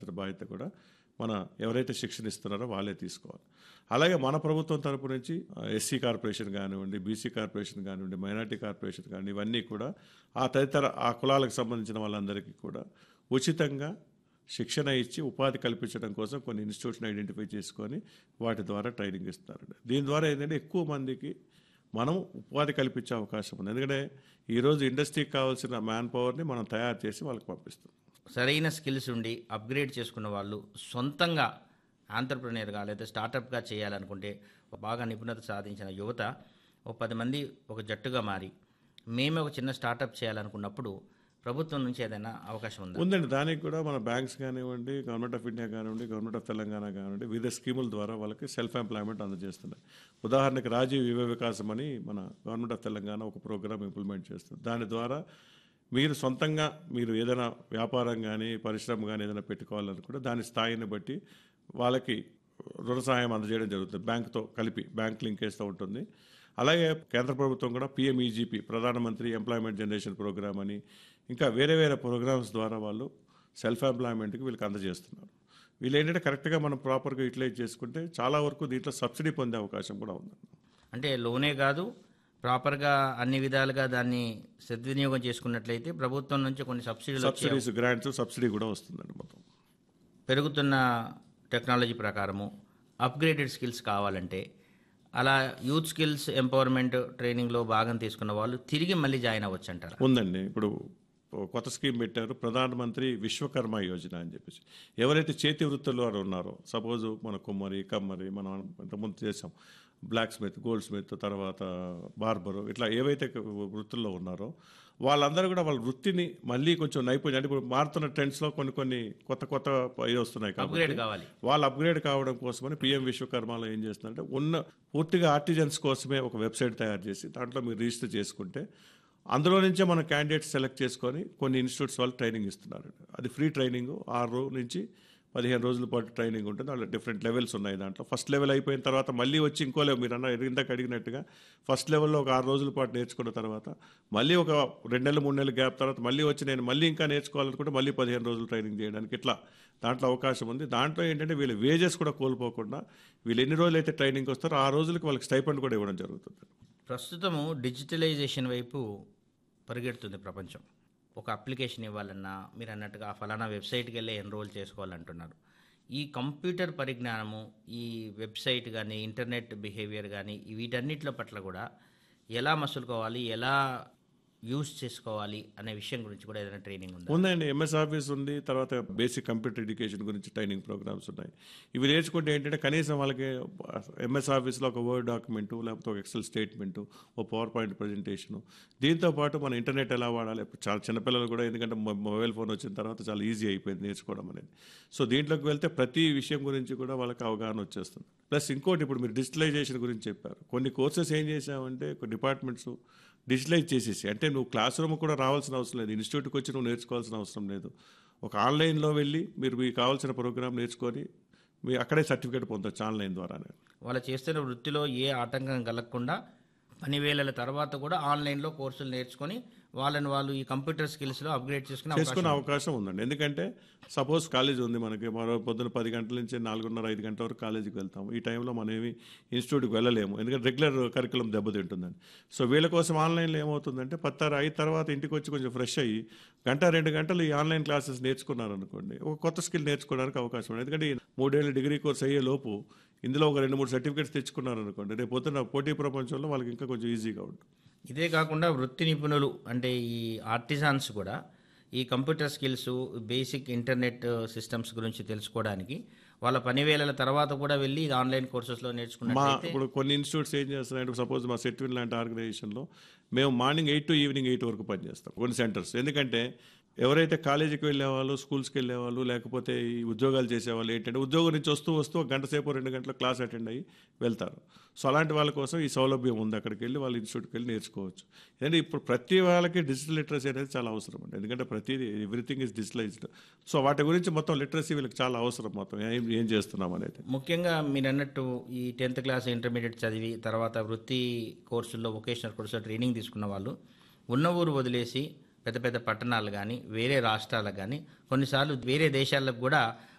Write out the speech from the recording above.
బాధ్యత కూడా మన ఎవరైతే శిక్షణ ఇస్తున్నారో వాళ్ళే తీసుకోవాలి అలాగే మన ప్రభుత్వం తరపు నుంచి ఎస్సీ కార్పొరేషన్ కానివ్వండి బీసీ కార్పొరేషన్ కానివ్వండి మైనార్టీ కార్పొరేషన్ కానివ్వండి ఇవన్నీ కూడా ఆ తదితర ఆ కులాలకు సంబంధించిన వాళ్ళందరికీ కూడా ఉచితంగా శిక్షణ ఇచ్చి ఉపాధి కల్పించడం కోసం కొన్ని ఇన్స్టిట్యూట్స్ని ఐడెంటిఫై చేసుకొని వాటి ద్వారా ట్రైనింగ్ ఇస్తున్నారండి దీని ద్వారా ఏంటంటే ఎక్కువ మందికి మనం ఉపాధి కల్పించే అవకాశం ఉంది ఎందుకంటే ఈరోజు ఇండస్ట్రీకి కావాల్సిన మ్యాన్ పవర్ని మనం తయారు చేసి వాళ్ళకి పంపిస్తాం సరైన స్కిల్స్ ఉండి అప్గ్రేడ్ చేసుకున్న వాళ్ళు సొంతంగా ఆంటర్ప్రినర్గా లేదా స్టార్టప్గా చేయాలనుకుంటే బాగా నిపుణత సాధించిన యువత ఒక పది మంది ఒక జట్టుగా మారి మేమే ఒక చిన్న స్టార్టప్ చేయాలనుకున్నప్పుడు ప్రభుత్వం నుంచి ఏదైనా అవకాశం ఉందా ఉందండి దానికి కూడా మన బ్యాంక్స్ కానివ్వండి గవర్నమెంట్ ఆఫ్ ఇండియా కానివ్వండి గవర్నమెంట్ ఆఫ్ తెలంగాణ కానివ్వండి వివిధ స్కీముల ద్వారా వాళ్ళకి సెల్ఫ్ ఎంప్లాయ్మెంట్ అందజేస్తున్నాయి ఉదాహరణకి రాజీవ్ యువ వికాసం అని మన గవర్నమెంట్ ఆఫ్ తెలంగాణ ఒక ప్రోగ్రామ్ ఇంప్లిమెంట్ చేస్తుంది దాని ద్వారా మీరు సొంతంగా మీరు ఏదైనా వ్యాపారం కానీ పరిశ్రమ కానీ ఏదైనా పెట్టుకోవాలనుకుంటే దాని స్థాయిని బట్టి వాళ్ళకి రుణ సహాయం అందజేయడం జరుగుతుంది బ్యాంక్తో కలిపి బ్యాంక్ లింకేజ్తో ఉంటుంది అలాగే కేంద్ర ప్రభుత్వం కూడా పిఎంఈజీపీ ప్రధానమంత్రి ఎంప్లాయ్మెంట్ జనరేషన్ ప్రోగ్రామ్ అని ఇంకా వేరే వేరే ప్రోగ్రామ్స్ ద్వారా వాళ్ళు సెల్ఫ్ ఎంప్లాయ్మెంట్కి వీళ్ళకి అందజేస్తున్నారు వీళ్ళు ఏంటంటే కరెక్ట్గా మనం ప్రాపర్గా యూటిలైజ్ చేసుకుంటే చాలా వరకు దీంట్లో సబ్సిడీ పొందే అవకాశం కూడా ఉంది అంటే లోనే కాదు ప్రాపర్గా అన్ని విధాలుగా దాన్ని సద్వినియోగం చేసుకున్నట్లయితే ప్రభుత్వం నుంచి కొన్ని సబ్సిడీలు వచ్చే సబ్సిడీస్ గ్రాంట్స్ సబ్సిడీ కూడా వస్తుందండి మొత్తం పెరుగుతున్న టెక్నాలజీ ప్రకారము అప్గ్రేడెడ్ స్కిల్స్ కావాలంటే అలా యూత్ స్కిల్స్ ఎంపవర్మెంట్ ట్రైనింగ్లో భాగం తీసుకున్న వాళ్ళు తిరిగి మళ్ళీ జాయిన్ అవ్వచ్చు అంటారా ఉందండి ఇప్పుడు ఓ కొత్త స్కీమ్ పెట్టారు ప్రధానమంత్రి విశ్వకర్మ యోజన అని చెప్పేసి ఎవరైతే చేతి వృత్తుల్లో వారు ఉన్నారో సపోజ్ మన కుమ్మరి కమ్మరి మనం ఇంతకుముందు చేసాం బ్లాక్ స్మిత్ గోల్డ్ స్మిత్ తర్వాత బార్బరు ఇట్లా ఏవైతే వృత్తుల్లో ఉన్నారో వాళ్ళందరూ కూడా వాళ్ళ వృత్తిని మళ్ళీ కొంచెం నైపుణ్యం అంటే ఇప్పుడు మారుతున్న ట్రెండ్స్లో కొన్ని కొన్ని కొత్త కొత్త ఇది వస్తున్నాయి కాబట్టి అప్గ్రేడ్ కావాలి వాళ్ళు అప్గ్రేడ్ కావడం కోసమని పిఎం విశ్వకర్మలో ఏం చేస్తుందంటే ఉన్న పూర్తిగా ఆర్టిజన్స్ కోసమే ఒక వెబ్సైట్ తయారు చేసి దాంట్లో మీరు రిజిస్టర్ చేసుకుంటే అందులో నుంచే మన క్యాండిడేట్స్ సెలెక్ట్ చేసుకొని కొన్ని ఇన్స్టిట్యూట్స్ వాళ్ళు ట్రైనింగ్ ఇస్తున్నారు అది ఫ్రీ ట్రైనింగ్ ఆరు నుంచి పదిహేను రోజుల పాటు ట్రైనింగ్ ఉంటుంది వాళ్ళ డిఫరెంట్ లెవెల్స్ ఉన్నాయి దాంట్లో ఫస్ట్ లెవెల్ అయిపోయిన తర్వాత మళ్ళీ వచ్చి ఇంకో లెవెల్ మీరు అన్న ఇందాక అడిగినట్టుగా ఫస్ట్ లెవెల్లో ఒక ఆరు రోజుల పాటు నేర్చుకున్న తర్వాత మళ్ళీ ఒక రెండు నెలలు మూడు నెలలు గ్యాప్ తర్వాత మళ్ళీ వచ్చి నేను మళ్ళీ ఇంకా నేర్చుకోవాలనుకుంటే మళ్ళీ పదిహేను రోజులు ట్రైనింగ్ చేయడానికి ఇట్లా దాంట్లో అవకాశం ఉంది దాంట్లో ఏంటంటే వీళ్ళ వేజెస్ కూడా కోల్పోకుండా వీళ్ళు ఎన్ని రోజులు అయితే ట్రైనింగ్ వస్తారో ఆ రోజులకి వాళ్ళకి స్టైపెండ్ కూడా ఇవ్వడం జరుగుతుంది ప్రస్తుతము డిజిటలైజేషన్ వైపు పరిగెడుతుంది ప్రపంచం ఒక అప్లికేషన్ ఇవ్వాలన్నా మీరు అన్నట్టుగా ఆ ఫలానా వెబ్సైట్కి వెళ్ళి ఎన్రోల్ చేసుకోవాలంటున్నారు ఈ కంప్యూటర్ పరిజ్ఞానము ఈ వెబ్సైట్ కానీ ఇంటర్నెట్ బిహేవియర్ కానీ వీటన్నిటిల పట్ల కూడా ఎలా మసులుకోవాలి ఎలా యూస్ చేసుకోవాలి అనే విషయం గురించి కూడా ఏదైనా ట్రైనింగ్ ఉందా ఉందండి ఎంఎస్ ఆఫీస్ ఉంది తర్వాత బేసిక్ కంప్యూటర్ ఎడ్యుకేషన్ గురించి ట్రైనింగ్ ప్రోగ్రామ్స్ ఉన్నాయి ఇవి నేర్చుకుంటే ఏంటంటే కనీసం వాళ్ళకి ఎంఎస్ ఆఫీస్లో ఒక వర్డ్ డాక్యుమెంటు లేకపోతే ఒక ఎక్సెల్ స్టేట్మెంటు ఒక పవర్ పాయింట్ ప్రజెంటేషను దీంతో పాటు మన ఇంటర్నెట్ ఎలా వాడాలి ఇప్పుడు చాలా చిన్నపిల్లలు కూడా ఎందుకంటే మొ- మొబైల్ ఫోన్ వచ్చిన తర్వాత చాలా ఈజీ అయిపోయింది నేర్చుకోవడం అనేది సో దీంట్లోకి వెళ్తే ప్రతి విషయం గురించి కూడా వాళ్ళకి అవగాహన వచ్చేస్తుంది ప్లస్ ఇంకోటి ఇప్పుడు మీరు డిజిటలైజేషన్ గురించి చెప్పారు కొన్ని కోర్సెస్ ఏం చేసామంటే కొన్ని డిపార్ట్మెంట్స్ డిజిటలైజ్ చేసేసి అంటే నువ్వు క్లాస్ రూమ్ కూడా రావాల్సిన అవసరం లేదు ఇన్స్టిట్యూట్కి వచ్చి నువ్వు నేర్చుకోవాల్సిన అవసరం లేదు ఒక ఆన్లైన్లో వెళ్ళి మీరు మీకు కావాల్సిన ప్రోగ్రామ్ నేర్చుకొని మీ అక్కడే సర్టిఫికేట్ పొందొచ్చు ఆన్లైన్ ద్వారానే వాళ్ళు చేస్తున్న వృత్తిలో ఏ ఆటంకం కలగకుండా పని వేళల తర్వాత కూడా ఆన్లైన్లో కోర్సులు నేర్చుకొని వాళ్ళని వాళ్ళు ఈ కంప్యూటర్ స్కిల్స్లో అప్గ్రేడ్ చేసుకునే అవకాశం చేసుకునే అవకాశం ఉందండి ఎందుకంటే సపోజ్ కాలేజ్ ఉంది మనకి మరో పొద్దున పది గంటల నుంచి నాలుగున్నర ఐదు గంటల వరకు కాలేజీకి వెళ్తాం ఈ టైంలో మనం ఏమి ఇన్స్టిట్యూట్కి వెళ్ళలేము ఎందుకంటే రెగ్యులర్ కరికులం దెబ్బతింటుందండి సో వీళ్ళ కోసం ఆన్లైన్లో ఏమవుతుందంటే పత్తారు అయిన తర్వాత ఇంటికి వచ్చి కొంచెం ఫ్రెష్ అయ్యి గంట రెండు గంటలు ఈ ఆన్లైన్ క్లాసెస్ నేర్చుకున్నారు అనుకోండి ఒక కొత్త స్కిల్ నేర్చుకోవడానికి అవకాశం ఉంది ఎందుకంటే ఈ మూడేళ్ళు డిగ్రీ కోర్స్ అయ్యే లోపు ఇందులో ఒక రెండు మూడు సర్టిఫికేట్స్ తెచ్చుకున్నారు అనుకోండి రేపు పొద్దున పోటీ ప్రపంచంలో వాళ్ళకి ఇంకా కొంచెం ఈజీగా ఉంటుంది ఇదే కాకుండా వృత్తి నిపుణులు అంటే ఈ ఆర్టిజాన్స్ కూడా ఈ computer skills basic internet systems గురించి తెలుసుకోవడానికి వాళ్ళ పని వేళల తర్వాత కూడా వెళ్ళి ఆన్లైన్ కోర్సెస్లో మా నేర్చుకున్నట్లయితే ఇప్పుడు కొన్ని ఇన్స్టిట్యూట్స్ ఏం చేస్తున్నాయంటే సపోజ్ మా సెట్విన్ లాంటి ఆర్గనైజేషన్లో మేము morning eight to evening eight వరకు పనిచేస్తాం కొన్ని సెంటర్స్ ఎందుకంటే ఎవరైతే కాలేజీకి వెళ్ళేవాళ్ళు స్కూల్స్కి వెళ్ళేవాళ్ళు లేకపోతే ఈ ఉద్యోగాలు చేసేవాళ్ళు ఏంటంటే ఉద్యోగం నుంచి వస్తూ వస్తూ ఒక గంట సేపు రెండు గంటల క్లాస్ అటెండ్ అయ్యి వెళ్తారు సో అలాంటి వాళ్ళ కోసం ఈ సౌలభ్యం ఉంది అక్కడికి వెళ్ళి వాళ్ళ ఇన్స్టిట్యూట్కి వెళ్ళి నేర్చుకోవచ్చు ఎందుకంటే ఇప్పుడు ప్రతి వాళ్ళకి డిజిటల్ లిటరసీ అనేది చాలా అవసరం అండి ఎందుకంటే ప్రతిదీ ఎవ్రీథింగ్ ఇస్ డిజిటలైజ్డ్ సో వాటి గురించి మొత్తం లిటరసీ వీళ్ళకి చాలా అవసరం మొత్తం ఏం ఏం చేస్తున్నాం అనేది ముఖ్యంగా మీరు అన్నట్టు ఈ టెన్త్ క్లాస్ ఇంటర్మీడియట్ చదివి తర్వాత వృత్తి కోర్సుల్లో వొకేషనల్ కోర్సులో ట్రైనింగ్ తీసుకున్న వాళ్ళు ఉన్న ఊరు వదిలేసి పెద్ద పెద్ద పట్టణాలు కానీ వేరే రాష్ట్రాలకు కానీ కొన్నిసార్లు వేరే దేశాలకు కూడా